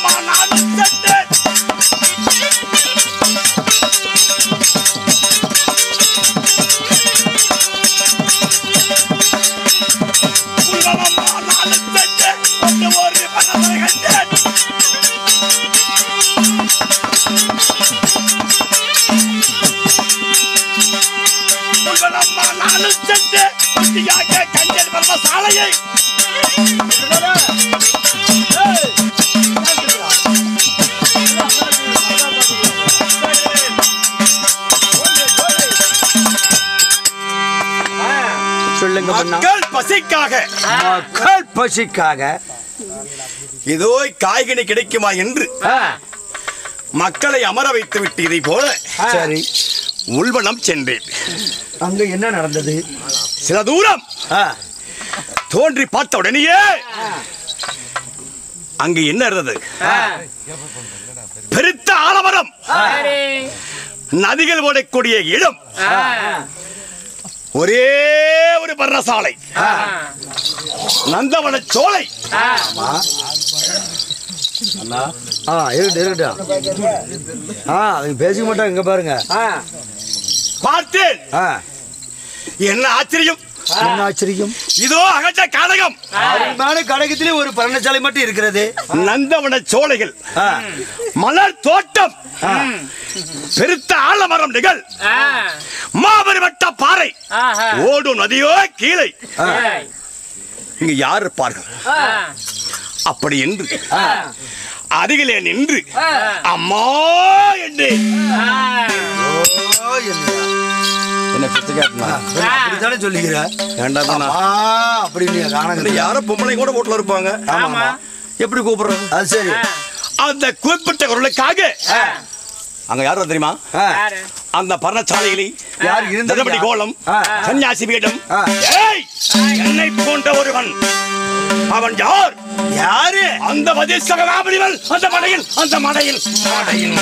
உள்வனம்மா நானும் சென்றேன் உள்வனம்மா நானும் சென்றேன் ஒன்று ஒரு மனதை கண்டேன் உள்வனம்மா நானும் சென்றேன் ஒட்டியாக கண்டேன் வர்ம சாலையை சொல்லுங்க மன்னா. மக்கள் பசிக்காக மக்கள் பசிக்காக இதோ காய்கனி கிடைக்குமா என்று ஆ, மக்களை அமர வைத்து விட்டு இதை போல சரி உள்வனம் சென்றேன் அங்க என்ன நடந்தது சில தூரம் ஆ, தோன்றி பார்த்த உடனேயே அங்கு என்ன இருந்தது பெருத்த ஆலமரம் நதிகள் ஓடக்கூடிய இடம் ஒரே ஒரு பர்ணசாலை நந்தவன சோலை ஆ இருக்கட்டும் இருக்கட்டும் ஆ அவங்க பேசிக்க மாட்டாங்க இங்க பாருங்க பார்த்தேன் ஆ என்ன ஆச்சரியம் என்ன ஆச்சரியம் இதோ அகற்ற கானகம் அருமையான கடகத்திலே ஒரு பரணசாலை மட்டும் இருக்கிறது நந்தவன சோலைகள் ஆ, மலர் தோட்டம் பெருத்த ஆலமரம் நிகழ் மாபெரும் வட்ட பாறை ஓடும் நதியோ கீழே ஆ, இங்கு யார் இருப்பார்கள் அப்படி என்று அருகிலே நின்று அம்மா என்று ஓ, என்னையா? என்ன பிச்சை காட்டுமா அப்படித்தானே சொல்லிக்கிற வேண்டாம் ஆ அப்படின்னு காணங்க யாரோ பொம்பளை கூட வீட்டுல இருப்பாங்க ஆமா எப்படி கூப்பிடுறது அது சரி அந்த குறிப்பிட்ட குரலுக்காக அங்க யாரும் தெரியுமா ஆ, அந்த பர்ணசாலையிலே யார் இருந்தது தளபதி யார்? கோலம் ஆ. சன்னியாசி பீடம் ஆ. ஏய் என்னை போன்ற ஒருவன் அவன் யார் யாரு அந்த வதிசகாமணிவன் அந்த மடையில் அந்த மடையில் மடையில்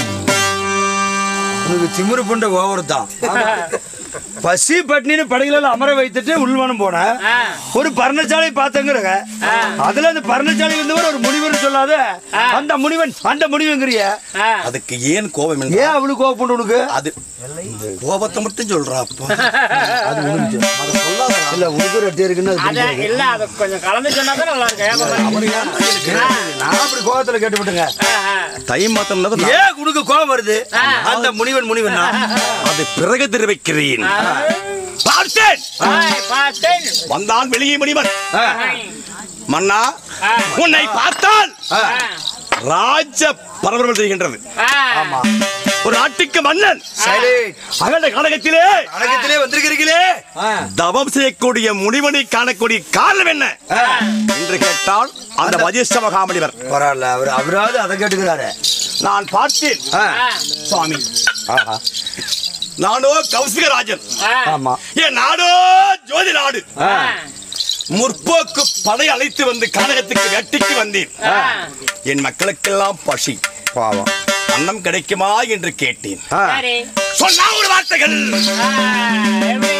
உனக்கு திமிரு புண்ட ஓவர் தான் பசி பட்னின்னு படைகள அமர வைத்துட்டு உள்வனம் போன ஒரு பர்ணசாலை பார்த்தங்கிறங்க அதுல அந்த பர்ணசாலையில இருந்தவர் ஒரு முனிவர் சொல்லாத அந்த முனிவன் அந்த முனிவங்கிறிய அதுக்கு ஏன் கோபம் ஏன் அவளுக்கு கோவப்பண்டு உனக்கு அது கோபத்தை மட்டும் சொல்றா அப்பா அது உனக்கு இல்ல உனக்கு ஒரு அட்டி இருக்குன்னு அது அத புரிஞ்சுது. இல்ல அது கொஞ்சம் கலந்து சொன்னா தான் நல்லா இருக்கும் நான் அப்படி கோவத்துல கேட்டுவிட்டுங்க தை மாத்தம் ஏன் உனக்கு கோவம் வருது அந்த முனிவன் முனிவன் அது பிறகு தெரிவிக்கிறேன் பார்த்தேன் பார்த்தேன் வந்தான் வெளியே மணிவன் மன்னா உன்னை பார்த்தால் ராஜ பரபரப்பு செய்கின்றது ஆமா ஒரு நாட்டுக்கு மன்னன் சரி அகண்ட காலகத்திலே அடக்கத்திலே வந்திருக்கிறீங்களே தவம் செய்யக்கூடிய முனிவனை காணக்கூடிய காரணம் என்ன என்று கேட்டால் அந்த வஜிஷ்ட மகாமணிவர் பரவாயில்ல அவர் அவராவது அதை கேட்டுக்கிறாரு நான் பார்த்தேன் சுவாமி ஆஹா நானோ கௌசிகராஜன் ஆமா என் நாடோ ஜோதி நாடு முற்போக்கு படை அழைத்து வந்து கானகத்துக்கு வெட்டிக்கு வந்தேன் என் மக்களுக்கெல்லாம் பசி பாவம் அன்னம் கிடைக்குமா என்று கேட்டேன் ஆ. சரி சொன்னா ஒரு வார்த்தைகள் எப்படி?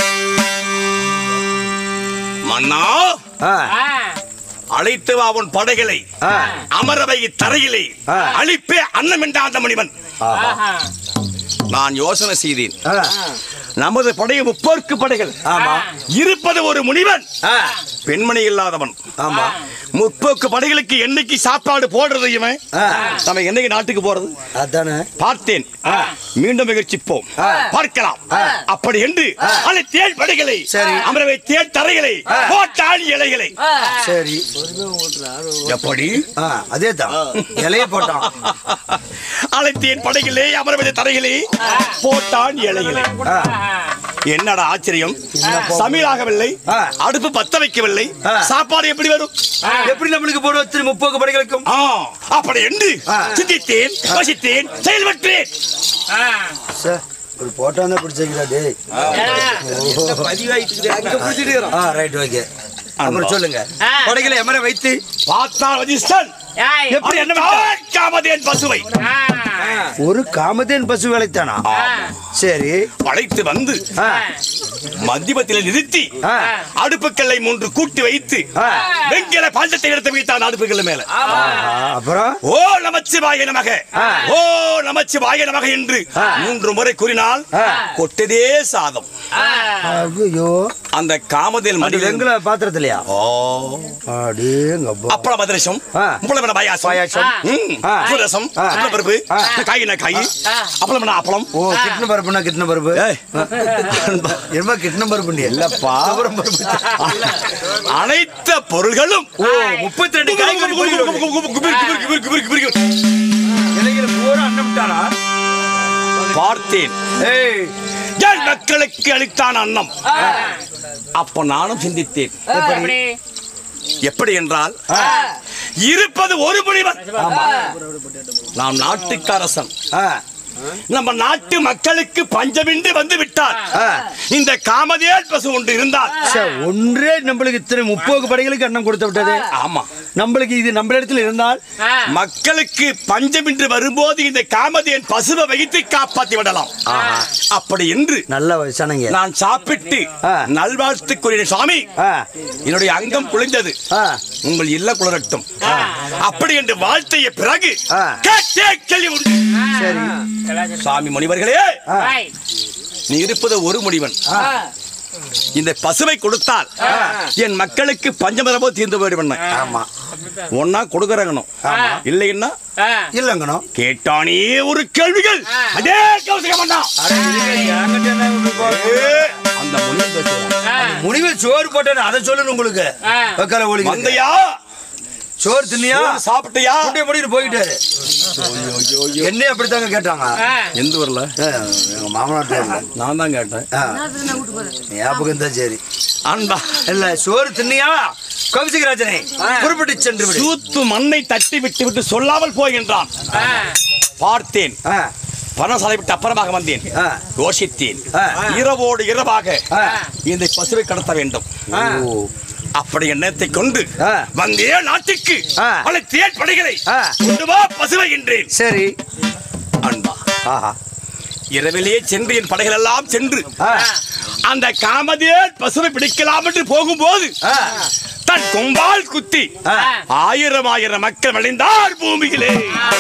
மன்னா ஆ. அழைத்து வா உன் படைகளை ஆ. அமரவை தரையிலே ஆ. அழிப்பே அன்னம் என்ற அந்த மணிவன் ஆஹா. ஆஹா. நான் யோசனை செய்தேன் ஆ. நமது படை முப்போர்க்கு படைகள் ஆமா இருப்பது ஒரு முனிவன் ஆ. பெண்மணி இல்லாதவன் ஆமா முற்போக்கு படைகளுக்கு என்னைக்கு சாப்பாடு போடுறது இவன் ஆ. நம்ம என்னைக்கு நாட்டுக்கு போறது அதானே பார்த்தேன் மீண்டும் முயற்சிப்போம் ஆ. பார்க்கலாம் அப்படி என்று அந்த தேள் படைகளை சரி. அமரவை தேள் தரைகளை போட்டாள் இலைகளை சரி எப்படி ஆ அதே தான் இலைய போட்டான் அழைத்தேன் படைகளே அமரவை தரைகளே போட்டான் இலைகளை ஆ. என்னடா ஆச்சரியம் சமையலாகவில்லை ஆ. அடுப்பு பத்த வைக்கவில்லை ஆ. சாப்பாடு எப்படி வரும் எப்படி நம்மளுக்கு போட வச்சு முப்போக்கு படைகளுக்கும் ஆ, அப்படி என்று ஆ. சிந்தித்தேன் யோசித்தேன் செயல்பட்டேன் ஆ. சார் ஒரு போட்டா தான் பிடிச்சிருக்கிறா டேய் ஆ ரைட் ஓகே அப்புறம் சொல்லுங்க ஆ. படைகளை எமர வைத்து பார்த்தால் வதிஷ்டன் ஏய். எப்படி என்ன காமதேன் பசுவை ஆ. ஒரு காமதேன் பசு வேலைத்தானா சரி அழைத்து வந்து ஆ, மத்தியமத்தில் நிறுத்தி ஆ, அடுப்புக்கல்லை மூன்று கூட்டி வைத்து ஆ. வெண்கல பாண்டத்தை எடுத்து வைத்தான் அடுப்புக்கல்ல மேல ஆஹா, அப்புறம் ஓ நமச்சிவாய நமக ஓ நமச்சிவாய நமக என்று மூன்று முறை கூறினால் கொட்டதே சாதம் ஐயோ அந்த காமதேல் அது மடியில் வெங்கல பாத்திரத்திலயா ஓ அடேங்கப்பா அப்பள மதுரசம் ஆ. முப்பளமன பாயாசம் பாயாசம். ம். ஆ. புரசம் ஆ. அப்பள பருப்பு ஆ. காயின காய் அப்பளம் அப்பளம் ஓ கிட்ன பருப்புனா கிட்ன பருப்பு ஏய். என்ன கிட்ன பருப்பு இல்லப்பா. துவரம் பருப்பு அனைத்த பொருள்களும் ஓ முப்பத்தி ரெண்டு காய்கறி பொரியல் குபிர், குபிர், குபிர், குபிர், குபிர், குபிர். இலையில பூரா அன்னம் விட்டாரா பார்த்தேன் ஏய் என் மக்களுக்கு அளித்தான் அன்னம் அப்ப நானும் சிந்தித்தேன் எப்படி எப்படி என்றால் இருப்பது ஒரு முனிவன் நாம் நாட்டுக்கு அரசன் ஆ, நம்ம நாட்டு மக்களுக்கு பஞ்சமின்றி வந்து விட்டார் ஆ. இந்த காமதேல் பசு ஒன்று இருந்தால் சே, ஒன்றே நம்மளுக்கு இத்தனை முப்போக்கு படைகளுக்கு அன்னம் கொடுத்து விட்டது ஆமா நம்மளுக்கு இது நம்ம இடத்துல இருந்தால் மக்களுக்கு பஞ்சமின்றி வரும்போது இந்த காமதேன் பசுவை வைத்து காப்பாத்தி விடலாம் அப்படி என்று நல்ல வயசானங்க நான் சாப்பிட்டு ஆ. நல்வாழ்த்துக்குரிய சுவாமி ஆ, என்னுடைய அங்கம் குளிந்தது ஆ, உங்கள் இல்ல குளரட்டும் அப்படி என்று வாழ்த்தைய பிறகு ஆ. கேட்டே கேள்வி உண்டு சரி சாமி முனிவர்களே ஹாய். நீ இருப்பது ஒரு முனிவன் இந்த பசுவை கொடுத்தால் என் மக்களுக்கு பஞ்சம் வரப்போ தீர்ந்து போயிடுவேன் ஆமா ஒன்னா கொடுக்கறங்கணும் இல்லைன்னா ஆ. இல்லங்கண்ணோ கேட்டானே ஒரு கேள்விகள் அதே கவசிக்க மாட்டான் அந்த முனிவன் பேசுகிறான். முடிவு சோறு போட்டேன் அதை சொல்லணும் உங்களுக்கு ஆ. வெக்கால ஒளிங்க வந்தையா சோறு தின்னியா சோறு சாப்பிட்டியா முட்டைய முடிட்டு போயிட்டாரு என்ன அப்படித்தாங்க கேட்டாங்க ஆ. எந்த ஊர்ல ஆ, எங்க மாமனார் நான் தான் கேட்டேன் ஞாபகம் தான் சரி அன்பா இல்ல சோறு தின்னியா கவிசிகராஜனை குறிப்பிட்டு சென்று விடு சூத்து மண்ணை தட்டி விட்டு விட்டு சொல்லாமல் போகின்றான் ஆ. பார்த்தேன் ஆ, பணசாலை விட்டு அப்புறமாக வந்தேன் ஆ. யோசித்தேன் ஆ. இரவோடு இரவாக ஆ. இந்த பசுவை கடத்த வேண்டும் ஓ. அப்படி எண்ணத்தை கொண்டு ஆ. வந்தே நாட்டுக்கு ஆ. பல தேர் படைகளை ஆ. கொண்டு வா பசுவை என்றேன் சரி அன்பா ஆஹா இரவிலே சென்று என் படைகள் எல்லாம் சென்று ஆ, அந்த காமதேல் பசுவை பிடிக்கலாம் என்று போகும்போது ஆ, தன் கொம்பால் குத்தி ஆ. ஆயிரம் ஆயிரம் மக்கள் விளைந்தார் பூமியிலே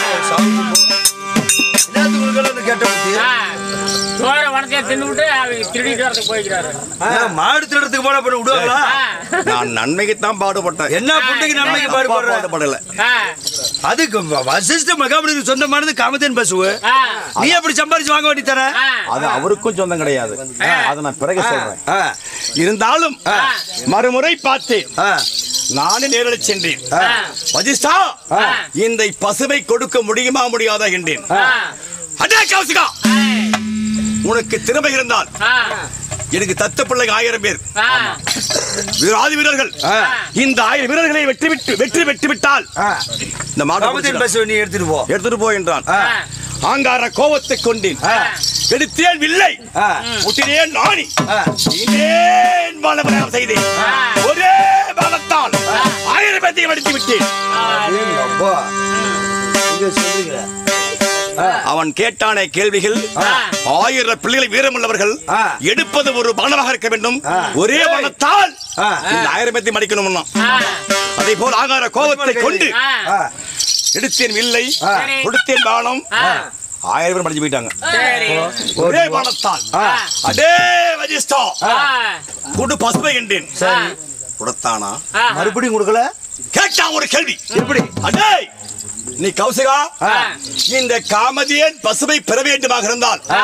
என்னத்துக்கு உங்களுக்கெல்லாம் இந்த கெட்ட புத்தி? ஆ. சோற வனத்தைய தின்னுவிட்டு அவங்க திருடிட்டு வரதுக்கு போய்க்கிறாரு ஆ, மாடு திருடத்துக்கு போன பண்ண விடுவாங்களா ஆ. நான் நன்மைக்குத்தான் பாடுபட்டேன் என்ன புண்டைக்கு நன்மைக்கு தப்பா பாடுபடுற பாடுபடல ஆ. அதுக்கு வ- வசிஷ்ட மகாபலிக்கு சொந்தமானது காமதேன் பசுவு ஆ. நீ எப்படி சம்பாரிச்சு வாங்க வேண்டி தர ஆ. அது அவருக்கும் சொந்தம் கிடையாது அதை நான் பிறகு சொல்றேன் ஆ, இருந்தாலும் மறுமுறை பார்த்தேன் ஆ, நானே நேரில் சென்றேன் ஆ. வஜிஸ்டா ஆ. இந்த பசுவை கொடுக்க முடியுமா முடியாதா என்றேன் ஆ. அதே கௌசிகா உனக்கு திறமை இருந்தால் ஆ. எனக்கு தத்த பிள்ளைங்க ஆயிரம் பேர் ஆ. வீராதி வீரர்கள் ஆ. இந்த ஆயிரம் வீரர்களை வெற்றி விட்டு வெற்றி வெற்றி விட்டால் ஆ. இந்த மாடு காமதேன் பசுவை நீ எடுத்துட்டு போ எடுத்துட்டு போ என்றான் ஆ. ஆங்கார கோபத்தை கொண்டேன் எடுத்தேன் வில்லை ஆ. முட்டினேன் நாணி ஆ. இனேன் பாலபரம் செய்தேன் ஒரே பாலத்தால் ஆயிரம் பேர்த்தையும் அடித்து விட்டேன் ஏங்க அப்பா. இங்க சொல்லுங்க. அவன் கேட்டானே கேள்விகள் ஆயிரம் பிள்ளைகள் வீரமுள்ளவர்கள் ஆ. எடுப்பது ஒரு பானமாக இருக்க வேண்டும் ஆ. ஒரே பானத்தால் ஆ. இந்த ஆயிரம் பேர்த்தையும் அடிக்கணும்னா ஆ. அதே போல் ஆகார கோபத்தை கொண்டு ஆ. ஆ, எடுத்தேன் வில்லை ஆ. கொடுத்தேன் பானம் ஆ. ஆயிரம் பேர் படிச்சு போயிட்டாங்க சரி ஒரே பானத்தால் ஆ. அடே வஜிஸ்டா ஆ. குடு பசுமை என்றேன் சரி கொடுத்தானா ஆ. மறுபடியும் கொடுக்கல கேட்டா ஒரு கேள்வி எப்படி அடே நீ கௌசிகா ஆ. இந்த காமதியன் பசுவை பெற வேண்டுமாக இருந்தால் ஆ.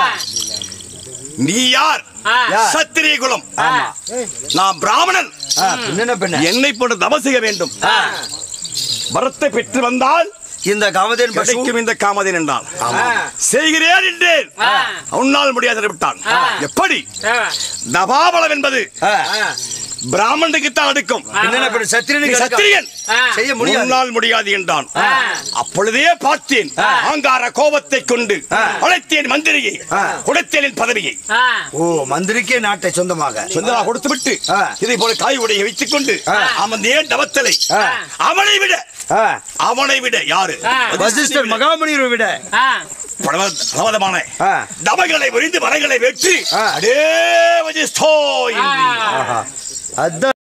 நீ யார் ஆ. சத்திரிய குலம் ஆ. நான் பிராமணன் ஆ, என்னென்ன பெண்ண என்னை போட்டு தவம் செய்ய வேண்டும் ஆ. வரத்தை பெற்று வந்தால் இந்த காமதேன் பசு கிடைக்கும் இந்த காமதேன் என்றான் ஆ. செய்கிறேன் என்றேன் ஆ. உன்னால் முடியாது விட்டான் ஆ. எப்படி ஆ. நபாபலம் என்பது ஆ, பிராமணனுக்கு தான் அடுக்கும் என்னென்ன பெண்ண நீ சத்திரனுக்கு சத்திரியன் ஆ. செய்ய முடியாது உன்னால் முடியாது என்றான் ஆ. அப்பொழுதே பார்த்தேன் ஆங்கார கோபத்தை கொண்டு அழைத்தேன் மந்திரியை ஆ. கொடுத்தேன் என் பதவியை ஆ. ஓ மந்திரிக்கே நாட்டை சொந்தமாக சொந்தமாக கொடுத்து விட்டு ஆ. இதை போல காய் உடைய வைத்துக் கொண்டு அவன் ஏன் தவத்தலை ஆ. அவனை விட ஆ, அவனை விட யாரு ஆ. வசிஷ்டர் மகாமுனியை விட ஆ. பரவ- பலவிதமான ஆ. தவங்களை விரிந்து மரங்களை வெற்றி ஆ. அடே வஜிஸ்தோ என்று. ஆஹா. அதான்